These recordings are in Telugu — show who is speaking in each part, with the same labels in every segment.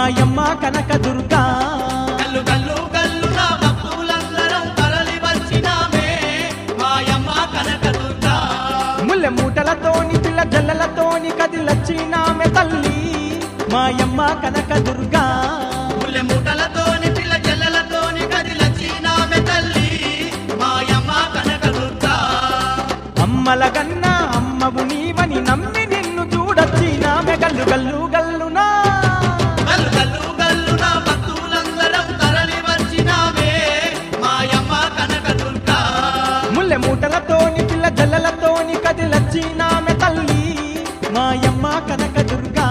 Speaker 1: మాయమ్మ కనక దుర్గా
Speaker 2: గల్లు గల్లు గల్లు నా భక్తులందరం తరలి వచ్చినామే మాయమ్మ కనకదుర్గా
Speaker 1: ముల్లె మూటలతోని పిల్ల జల్లలతోని కదిలచ్చినామె తల్లి మాయమ్మ కనక దుర్గా
Speaker 2: ముల్లె మూటలతోని పిల్ల చెల్లెలతోని కదిలచ్చినామె తల్లి మాయమ్మ కనకదుర్గా
Speaker 1: అమ్మల గన్న అమ్మవు నీవని నమ్మి నిన్ను చూడొచ్చినామె గల్లు గల్లు గల్లునా
Speaker 2: గల్లు గల్లు గల్లు నా భక్తులందరం తరలి వచ్చినామే మాయమ్మ కనకదుర్గా
Speaker 1: ముల్లె మూటలతోని పిల్ల జల్లలతోని కదిలచ్చినామె తల్లి మాయమ్మ కనక దుర్గా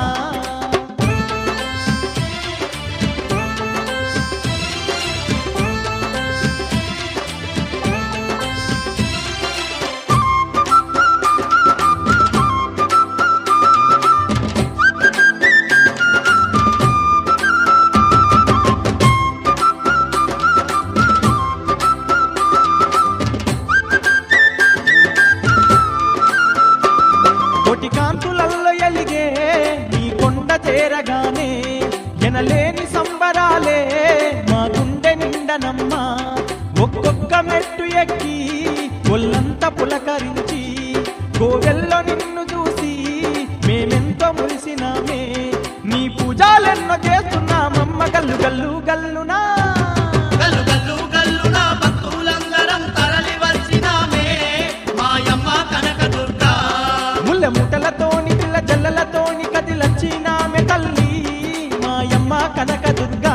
Speaker 1: కోటి కాంతులల్లో ఎలిగే నీ కొండ చేరగానే ఎనలేని సంబరాలే మా గుండె నిండనమ్మా ఒక్కొక్క మెట్టు ఎక్కి ఒళ్ళంతా పులకరించి కోవెల్లో నిన్ను చూసి మేమెంతో మురిసినామే నీ పూజాలెన్నో చేస్తున్నామమ్మ గల్లు గల్లు గల్లునా
Speaker 2: గల్లు గల్లు గల్లు నా భక్తులందరం తరలి వచ్చినామే మాయమ్మ కనకదుర్గా
Speaker 1: ముల్లె ముట్టలతోని పిల్ల జల్లలతోని కదిలచ్చినామె తల్లి మాయమ్మ కనక దుర్గా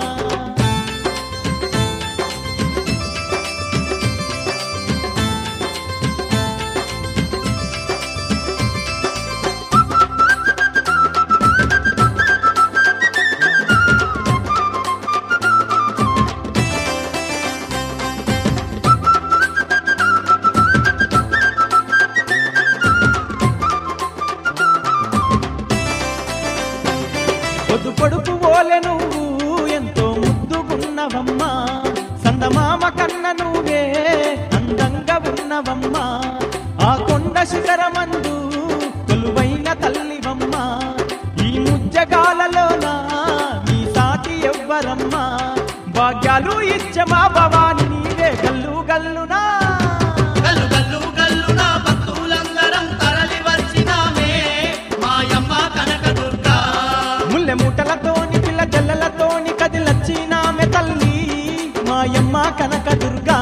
Speaker 1: పొద్దు పొడుపు ఓలె నువ్వు ఎంతో ముద్దుగున్నవమ్మా సందమామ కన్న నువ్వే అందంగా ఉన్నవమ్మా ఆ కొండ శిఖరమందు కొలువైన తల్లివమ్మా ఈ ముజ్జగాలలోన నీ సాటి ఎవ్వరమ్మా భాగ్యాలు ఇచ్చే మా భవాని నీవే గల్లు గల్లునా
Speaker 2: గల్లు గల్లు గల్లు నా భక్తులందరం తరలి వచ్చినామే మాయమ్మ కనకదుర్గా
Speaker 1: ముల్లె మూటలతోని పిల్ల జల్లలతోని కదిలచ్చినామె తల్లి మాయమ్మ కనక దుర్గా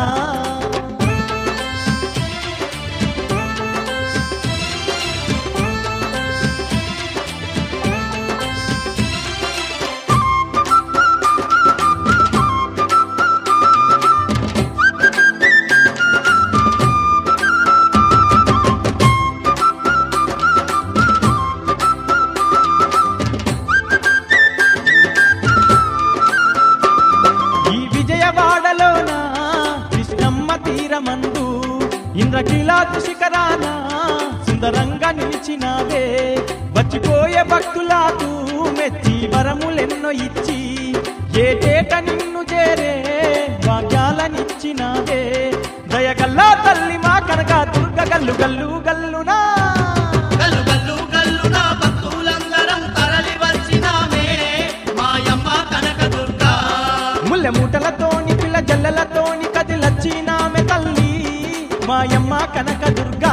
Speaker 1: ఈ విజయవాడలోన కృష్ణమ్మ తీరమందు ఇంద్రకీలాద్రి శిఖరాన సుందరంగా నిలిచినావే వచ్చిపోయే భక్తులకు మెచ్చి వరములెన్నో ఇచ్చి ఏటేట నిన్ను చేరే భాగ్యాలనిచ్చినావే దయగల్లా తల్లి మా కనక దుర్గ గల్లు గల్లు గల్లునా
Speaker 2: గల్లు గల్లు గల్లు నా భక్తులందరం తరలి వచ్చినామే మాయమ్మ కనకదుర్గా
Speaker 1: ముల్లె మూటలతోని పిల్ల జల్లలతోని కదిలచ్చినామె తల్లి మాయమ్మ కనక దుర్గా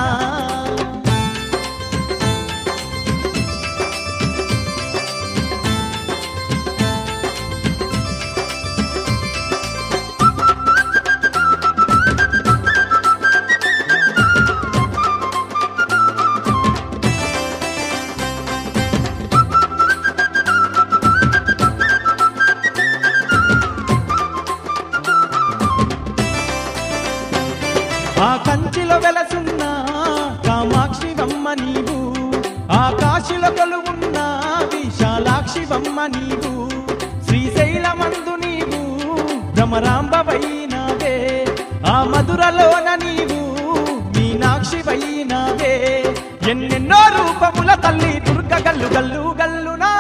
Speaker 1: ఆ కంచిలో వెలసున్న కామాక్షి వమ్మ నీవు ఆ కాశిలో కొలువున్న విశాలాక్షి వమ్మ నీవు శ్రీశైలమందు నీవు భ్రమరాంబవైనావే ఆ మధురలోన నీవు మీనాక్షి వైనావే ఎన్నెన్నో రూపముల తల్లి దుర్గ గల్లు గల్లు గల్లునా